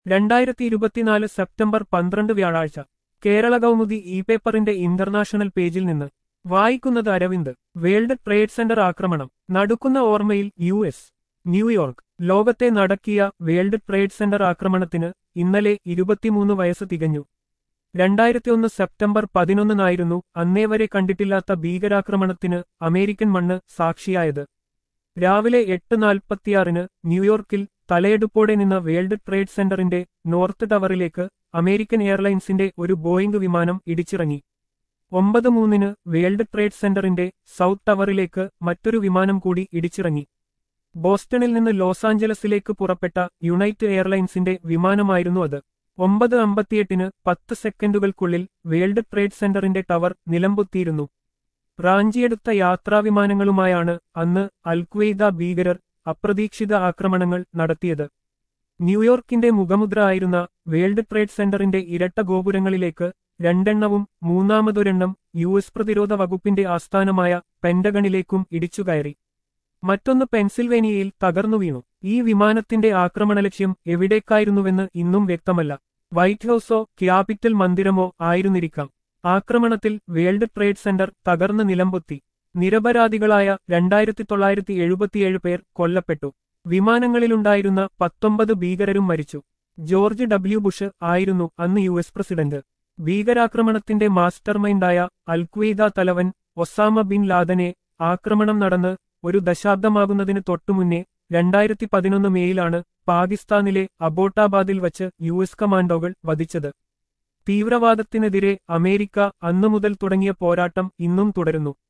രണ്ടായിരത്തി ഇരുപത്തിനാല് സെപ്റ്റംബർ പന്ത്രണ്ട് വ്യാഴാഴ്ച കേരള കൗമുദി ഇ പേപ്പറിന്റെ ഇന്റർനാഷണൽ പേജിൽ നിന്ന് വായിക്കുന്നത് അരവിന്ദ് വേൾഡ് ട്രേഡ് സെന്റർ ആക്രമണം നടുക്കുന്ന ഓർമ്മയിൽ യു എസ് ന്യൂയോർക്ക് ലോകത്തെ നടക്കിയ വേൾഡ് ട്രേഡ് സെന്റർ ആക്രമണത്തിന് ഇന്നലെ ഇരുപത്തിമൂന്ന് വയസ്സ് തികഞ്ഞു രണ്ടായിരത്തിയൊന്ന് സെപ്റ്റംബർ പതിനൊന്നിനായിരുന്നു അന്നേവരെ കണ്ടിട്ടില്ലാത്ത ഭീകരാക്രമണത്തിന് അമേരിക്കൻ മണ്ണ് സാക്ഷിയായത് രാവിലെ എട്ട് നാൽപ്പത്തിയാറിന് ന്യൂയോർക്കിൽ തലയെടുപ്പോടെ നിന്ന വേൾഡ് ട്രേഡ് സെന്ററിന്റെ നോർത്ത് ടവറിലേക്ക് അമേരിക്കൻ എയർലൈൻസിന്റെ ഒരു ബോയിംഗ് വിമാനം ഇടിച്ചിറങ്ങി ഒമ്പത് മൂന്നിന് വേൾഡ് ട്രേഡ് സെന്ററിന്റെ സൗത്ത് ടവറിലേക്ക് മറ്റൊരു വിമാനം കൂടി ഇടിച്ചിറങ്ങി ബോസ്റ്റണിൽ നിന്ന് ലോസ് ആഞ്ചലസിലേക്ക് പുറപ്പെട്ട യുണൈറ്റ് എയർലൈൻസിന്റെ വിമാനമായിരുന്നു അത് ഒമ്പത് അമ്പത്തിയെട്ടിന് പത്ത് സെക്കൻഡുകൾക്കുള്ളിൽ വേൾഡ് ട്രേഡ് സെന്ററിന്റെ ടവർ നിലംപൊത്തിയിരുന്നു റാഞ്ചിയെടുത്ത യാത്രാവിമാനങ്ങളുമായാണ് അന്ന് അൽക്വെയ്ദ ഭീകരർ അപ്രതീക്ഷിത ആക്രമണങ്ങൾ നടത്തിയത് ന്യൂയോർക്കിന്റെ മുഖമുദ്ര ആയിരുന്ന വേൾഡ് ട്രേഡ് സെന്ററിന്റെ ഇരട്ട ഗോപുരങ്ങളിലേക്ക് രണ്ടെണ്ണവും മൂന്നാമതൊരെണ്ണം യു എസ് പ്രതിരോധ വകുപ്പിന്റെ ആസ്ഥാനമായ പെന്റഗണിലേക്കും ഇടിച്ചുകയറി മറ്റൊന്ന് പെൻസിൽവേനിയയിൽ തകർന്നു വീണു ഈ വിമാനത്തിന്റെ ആക്രമണലക്ഷ്യം എവിടേക്കായിരുന്നുവെന്ന് ഇന്നും വ്യക്തമല്ല വൈറ്റ് ഹൌസോ ക്യാപിറ്റൽ മന്ദിരമോ ആയിരുന്നിരിക്കാം ആക്രമണത്തിൽ വേൾഡ് ട്രേഡ് സെന്റർ തകർന്ന് നിലംപൊത്തി നിരപരാധികളായ രണ്ടായിരത്തി തൊള്ളായിരത്തി എഴുപത്തിയേഴ് പേർ കൊല്ലപ്പെട്ടു വിമാനങ്ങളിലുണ്ടായിരുന്ന പത്തൊമ്പത് ഭീകരരും മരിച്ചു ജോർജ് ഡബ്ല്യു ബുഷ് ആയിരുന്നു അന്ന് യു എസ് പ്രസിഡന്റ് ഭീകരാക്രമണത്തിന്റെ മാസ്റ്റർ മൈൻഡായ അൽക്വീദ തലവൻ ഒസാമ ബിൻ ലാദനെ ആക്രമണം നടന്ന് ഒരു ദശാബ്ദമാകുന്നതിന് തൊട്ടുമുന്നേ രണ്ടായിരത്തി പതിനൊന്ന് മേയിലാണ് പാകിസ്ഥാനിലെ അബോട്ടാബാദിൽ വച്ച് യു എസ് കമാൻഡോകൾ വധിച്ചത് തീവ്രവാദത്തിനെതിരെ അമേരിക്ക അന്നു മുതൽ തുടങ്ങിയ പോരാട്ടം ഇന്നും തുടരുന്നു